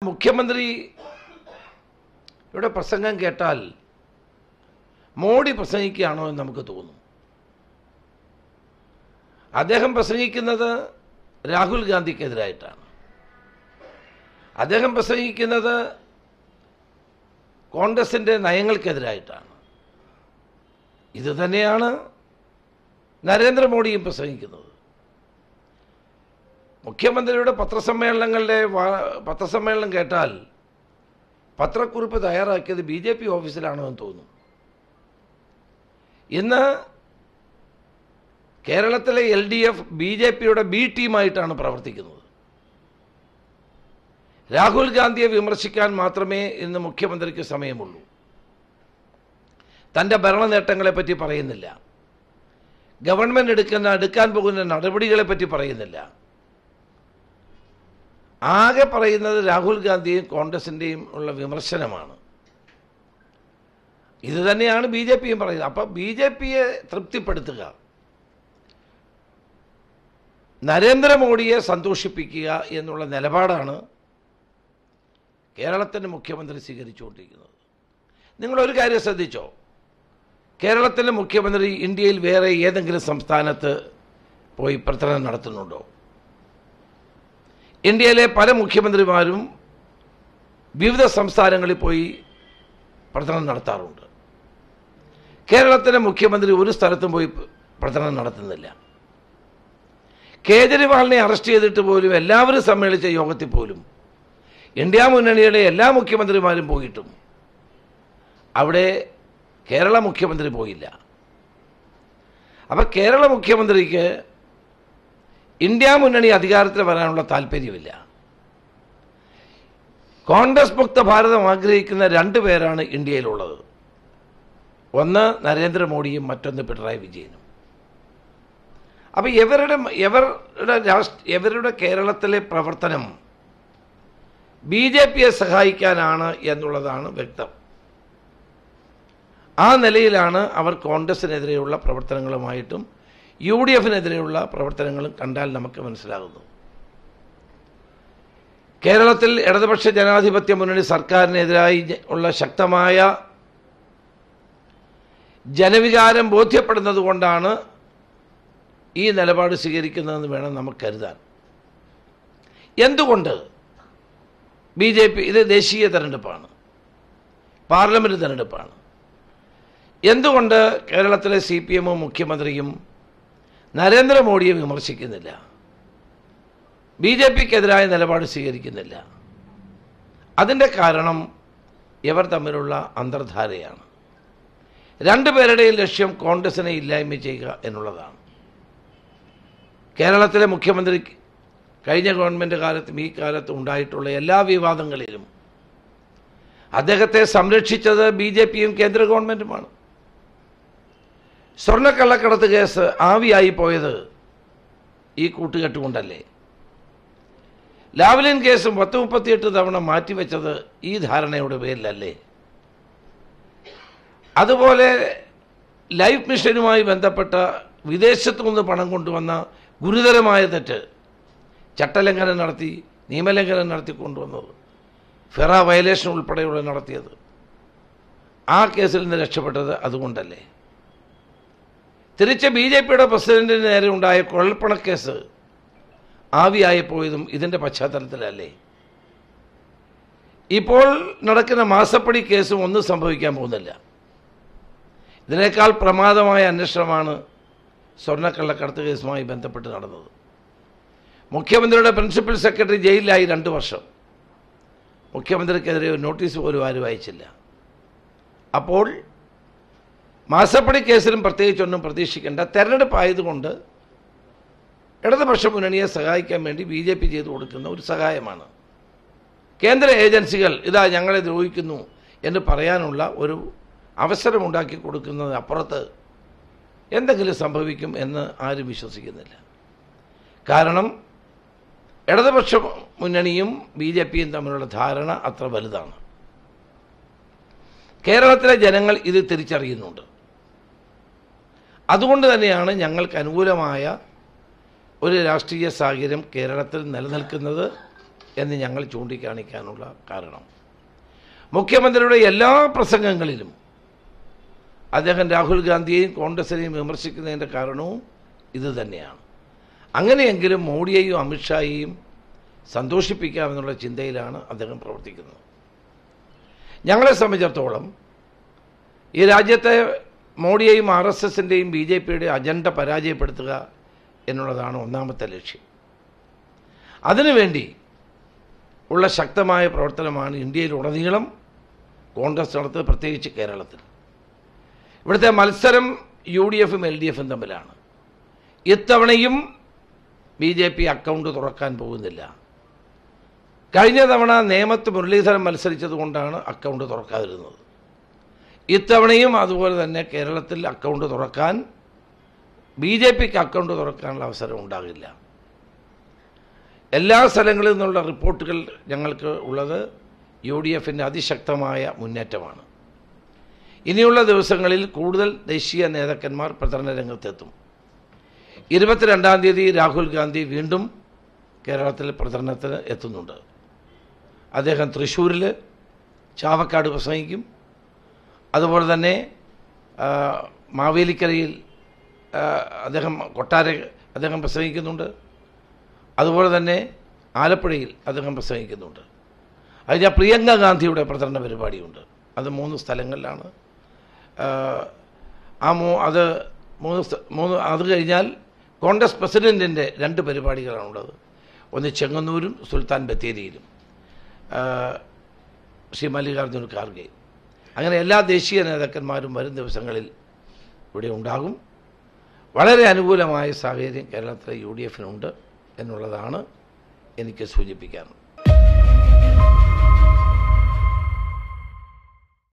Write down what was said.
മുഖ്യമന്ത്രി ഇവിടെ പ്രസംഗം കേട്ടാൽ മോഡി പ്രസംഗിക്കുകയാണോ എന്ന് നമുക്ക് തോന്നും അദ്ദേഹം പ്രസംഗിക്കുന്നത് രാഹുൽ ഗാന്ധിക്കെതിരായിട്ടാണ് അദ്ദേഹം പ്രസംഗിക്കുന്നത് കോൺഗ്രസിൻ്റെ നയങ്ങൾക്കെതിരായിട്ടാണ് ഇത് തന്നെയാണ് നരേന്ദ്രമോദിയും പ്രസംഗിക്കുന്നത് മുഖ്യമന്ത്രിയുടെ പത്രസമ്മേളനങ്ങളുടെ വാ- പത്രസമ്മേളനം കേട്ടാൽ പത്രക്കുറിപ്പ് തയ്യാറാക്കിയത് ബി ജെ പി ഓഫീസിലാണോ എന്ന് തോന്നും ഇന്ന് കേരളത്തിലെ L D F B J പിയുടെ ബി ടീമായിട്ടാണ് പ്രവർത്തിക്കുന്നത് രാഹുൽ ഗാന്ധിയെ വിമർശിക്കാൻ മാത്രമേ ഇന്ന് മുഖ്യമന്ത്രിക്ക് സമയമുള്ളൂ തൻ്റെ ഭരണ നേട്ടങ്ങളെപ്പറ്റി പറയുന്നില്ല ഗവൺമെൻറ് എടുക്കുന്ന എടുക്കാൻ പോകുന്ന നടപടികളെപ്പറ്റി പറയുന്നില്ല ആകെ പറയുന്നത് രാഹുൽ ഗാന്ധിയും കോൺഗ്രസിൻ്റെയും ഉള്ള വിമർശനമാണ് ഇത് തന്നെയാണ് ബി ജെ പിയും പറയുന്നത് അപ്പം ബി ജെ പിയെ തൃപ്തിപ്പെടുത്തുക നരേന്ദ്രമോദിയെ സന്തോഷിപ്പിക്കുക എന്നുള്ള നിലപാടാണ് കേരളത്തിൻ്റെ മുഖ്യമന്ത്രി സ്വീകരിച്ചുകൊണ്ടിരിക്കുന്നത് നിങ്ങളൊരു കാര്യം ശ്രദ്ധിച്ചോ കേരളത്തിലെ മുഖ്യമന്ത്രി ഇന്ത്യയിൽ വേറെ ഏതെങ്കിലും സംസ്ഥാനത്ത് പോയി പ്രചരണം നടത്തുന്നുണ്ടോ ഇന്ത്യയിലെ പല മുഖ്യമന്ത്രിമാരും വിവിധ സംസ്ഥാനങ്ങളിൽ പോയി പ്രചരണം നടത്താറുണ്ട് കേരളത്തിലെ മുഖ്യമന്ത്രി ഒരു സ്ഥലത്തും പോയി പ്രചരണം നടത്തുന്നില്ല കേജ്രിവാളിനെ അറസ്റ്റ് ചെയ്തിട്ട് പോലും എല്ലാവരും സമ്മേളിച്ച യോഗത്തിൽ പോലും ഇന്ത്യ മുന്നണിയുടെ എല്ലാ മുഖ്യമന്ത്രിമാരും പോയിട്ടും അവിടെ കേരള മുഖ്യമന്ത്രി പോയില്ല അപ്പം കേരള മുഖ്യമന്ത്രിക്ക് ഇന്ത്യ മുന്നണി അധികാരത്തിൽ വരാനുള്ള താല്പര്യമില്ല കോൺഗ്രസ് മുക്ത ഭാരതം ആഗ്രഹിക്കുന്ന രണ്ട് പേരാണ് ഇന്ത്യയിലുള്ളത് ഒന്ന് നരേന്ദ്രമോദിയും മറ്റൊന്ന് പിണറായി വിജയനും അപ്പം ഇവരുടെ ഇവരുടെ രാഷ്ട്ര ഇവരുടെ കേരളത്തിലെ പ്രവർത്തനം ബി ജെ പിയെ സഹായിക്കാനാണ് എന്നുള്ളതാണ് വ്യക്തം ആ നിലയിലാണ് അവർ കോൺഗ്രസിനെതിരെയുള്ള പ്രവർത്തനങ്ങളുമായിട്ടും യു ഡി എഫിനെതിരെയുള്ള പ്രവർത്തനങ്ങളും കണ്ടാൽ നമുക്ക് മനസ്സിലാകുന്നു കേരളത്തിൽ ഇടതുപക്ഷ ജനാധിപത്യ മുന്നണി സർക്കാരിനെതിരായി ജ- ഉള്ള ശക്തമായ ജനവികാരം ബോധ്യപ്പെടുന്നത് കൊണ്ടാണ് ഈ നിലപാട് സ്വീകരിക്കുന്നതെന്ന് വേണം നമുക്ക് കരുതാൻ എന്തുകൊണ്ട് ബി ജെ പി ഇത് ദേശീയ തെരഞ്ഞെടുപ്പാണ് പാർലമെൻറ്റ് തെരഞ്ഞെടുപ്പാണ് എന്തുകൊണ്ട് കേരളത്തിലെ സി പി എമ്മും മുഖ്യമന്ത്രിയും നരേന്ദ്രമോദിയെ വിമർശിക്കുന്നില്ല ബി ജെ പിക്കെതിരായ നിലപാട് സ്വീകരിക്കുന്നില്ല അതിൻ്റെ കാരണം ഇവർ തമ്മിലുള്ള അന്തർധാരയാണ് രണ്ടുപേരുടെയും ലക്ഷ്യം കോൺഗ്രസിനെ ഇല്ലായ്മ ചെയ്യുക എന്നുള്ളതാണ് കേരളത്തിലെ മുഖ്യമന്ത്രി കഴിഞ്ഞ ഗവൺമെൻറ് കാലത്തും ഈ കാലത്തും ഉണ്ടായിട്ടുള്ള എല്ലാ വിവാദങ്ങളിലും അദ്ദേഹത്തെ സംരക്ഷിച്ചത് ബി ജെ പിയും കേന്ദ്ര ഗവൺമെൻറ്റുമാണ് സ്വർണ്ണക്കള്ളക്കടത്ത് കേസ് ആവിയായി പോയത് ഈ കൂട്ടുകെട്ട് കൊണ്ടല്ലേ ലാവ്ലിൻ കേസും പത്ത് മുപ്പത്തിയെട്ട് തവണ മാറ്റിവെച്ചത് ഈ ധാരണയുടെ പേരിലല്ലേ അതുപോലെ ലൈഫ് മിഷനുമായി ബന്ധപ്പെട്ട വിദേശത്തു നിന്ന് പണം കൊണ്ടുവന്ന ഗുരുതരമായ തെറ്റ് ചട്ടലംഘനം നടത്തി നിയമലംഘനം നടത്തി കൊണ്ടുവന്നത് ഫെറ വയലേഷൻ ഉൾപ്പെടെയുള്ള നടത്തിയത് ആ കേസിൽ നിന്ന് രക്ഷപ്പെട്ടത് അതുകൊണ്ടല്ലേ തിരിച്ച് ബി ജെ പിയുടെ പ്രസിഡന്റിന് നേരെ ഉണ്ടായ കുഴൽപ്പണക്കേസ് ആവിയായി പോയതും ഇതിൻ്റെ പശ്ചാത്തലത്തിലല്ലേ ഇപ്പോൾ നടക്കുന്ന മാസപ്പടി കേസും ഒന്നും സംഭവിക്കാൻ പോകുന്നില്ല ഇതിനേക്കാൾ പ്രമാദമായ അന്വേഷണമാണ് സ്വർണ്ണക്കള്ളക്കടത്ത് കേസുമായി ബന്ധപ്പെട്ട് നടന്നത് മുഖ്യമന്ത്രിയുടെ പ്രിൻസിപ്പൽ സെക്രട്ടറി ജയിലിലായി രണ്ട് വർഷം മുഖ്യമന്ത്രിക്കെതിരെ ഒരു നോട്ടീസ് പോലും ആരും അയച്ചില്ല അപ്പോൾ മാസപ്പടി കേസിലും പ്രത്യേകിച്ചൊന്നും പ്രതീക്ഷിക്കേണ്ട തെരഞ്ഞെടുപ്പ് ആയതുകൊണ്ട് ഇടതുപക്ഷ മുന്നണിയെ സഹായിക്കാൻ വേണ്ടി ബി ജെ പി ചെയ്തു കൊടുക്കുന്ന ഒരു സഹായമാണ് കേന്ദ്ര ഏജൻസികൾ ഇതാ ഞങ്ങളെ ദ്രോഹിക്കുന്നു എന്ന് പറയാനുള്ള ഒരു അവസരമുണ്ടാക്കി കൊടുക്കുന്നത് അപ്പുറത്ത് എന്തെങ്കിലും സംഭവിക്കും എന്ന് ആരും വിശ്വസിക്കുന്നില്ല കാരണം ഇടതുപക്ഷ മുന്നണിയും ബി ജെ പിയും തമ്മിലുള്ള ധാരണ അത്ര വലുതാണ് കേരളത്തിലെ ജനങ്ങൾ ഇത് തിരിച്ചറിയുന്നുണ്ട് അതുകൊണ്ട് തന്നെയാണ് ഞങ്ങൾക്ക് അനുകൂലമായ ഒരു രാഷ്ട്രീയ സാഹചര്യം കേരളത്തിൽ നിലനിൽക്കുന്നത് എന്ന് ഞങ്ങൾ ചൂണ്ടിക്കാണിക്കാനുള്ള കാരണം മുഖ്യമന്ത്രിയുടെ എല്ലാ പ്രസംഗങ്ങളിലും അദ്ദേഹം രാഹുൽ ഗാന്ധിയെയും കോൺഗ്രസിനെയും വിമർശിക്കുന്നതിൻ്റെ കാരണവും ഇത് തന്നെയാണ് അങ്ങനെയെങ്കിലും മോഡിയെയും അമിത്ഷായെയും സന്തോഷിപ്പിക്കാമെന്നുള്ള ചിന്തയിലാണ് അദ്ദേഹം പ്രവർത്തിക്കുന്നത് ഞങ്ങളെ സംബന്ധിച്ചിടത്തോളം ഈ രാജ്യത്തെ മോഡിയെയും ആർ എസ് എസിൻ്റെയും ബി ജെ പിയുടെ അജണ്ട പരാജയപ്പെടുത്തുക എന്നുള്ളതാണ് ഒന്നാമത്തെ ലക്ഷ്യം അതിനുവേണ്ടി ഉള്ള ശക്തമായ പ്രവർത്തനമാണ് ഇന്ത്യയിലുടനീളം കോൺഗ്രസ് നടത്തുന്നത് പ്രത്യേകിച്ച് കേരളത്തിൽ ഇവിടുത്തെ മത്സരം യു ഡി എഫും എൽ ഡി എഫും തമ്മിലാണ് ഇത്തവണയും ബി ജെ പി അക്കൗണ്ട് തുറക്കാൻ പോകുന്നില്ല കഴിഞ്ഞ തവണ നേമത്ത് മുരളീധരൻ മത്സരിച്ചതുകൊണ്ടാണ് അക്കൗണ്ട് തുറക്കാതിരുന്നത് ഇത്തവണയും അതുപോലെ തന്നെ കേരളത്തിൽ അക്കൗണ്ട് തുറക്കാൻ ബി ജെ പിക്ക് അക്കൗണ്ട് തുറക്കാനുള്ള അവസരം ഉണ്ടാകില്ല എല്ലാ സ്ഥലങ്ങളിൽ നിന്നുള്ള റിപ്പോർട്ടുകൾ ഞങ്ങൾക്ക് ഉള്ളത് യു ഡി എഫിൻ്റെ അതിശക്തമായ മുന്നേറ്റമാണ് ഇനിയുള്ള ദിവസങ്ങളിൽ കൂടുതൽ ദേശീയ നേതാക്കന്മാർ പ്രചരണ രംഗത്തെത്തും ഇരുപത്തിരണ്ടാം തീയതി രാഹുൽ ഗാന്ധി വീണ്ടും കേരളത്തിൽ പ്രചരണത്തിന് എത്തുന്നുണ്ട് അദ്ദേഹം തൃശ്ശൂരിൽ ചാവക്കാട് പ്രസംഗിക്കും അതുപോലെ തന്നെ ആ, മാവേലിക്കരയിൽ ആ, അദ്ദേഹം കൊട്ടാര അദ്ദേഹം പ്രസംഗിക്കുന്നുണ്ട് അതുപോലെ തന്നെ ആലപ്പുഴയിൽ അദ്ദേഹം പ്രസംഗിക്കുന്നുണ്ട് അതിന് പ്രിയങ്ക ഗാന്ധിയുടെ പ്രചരണ പരിപാടിയുണ്ട് അത് മൂന്ന് സ്ഥലങ്ങളിലാണ് ആ, ആ മൂ അത് മൂന്ന് സ്ഥ- മൂന്ന് അത് കഴിഞ്ഞാൽ കോൺഗ്രസ് പ്രസിഡൻറ്റിൻ്റെ രണ്ട് പരിപാടികളാണുള്ളത് ഒന്ന് ചെങ്ങന്നൂരും സുൽത്താൻ ബത്തേരിയിലും ആ, ശ്രീ മല്ലികാർജ്ജുന ഖാർഗെ അങ്ങനെ എല്ലാ ദേശീയ നേതാക്കന്മാരും വരും ദിവസങ്ങളിൽ ഇവിടെ ഉണ്ടാകും വളരെ അനുകൂലമായ സാഹചര്യം കേരളത്തിലെ യു ഡി എഫിനുണ്ട് എന്നുള്ളതാണ് എനിക്ക് സൂചിപ്പിക്കാനുള്ളത്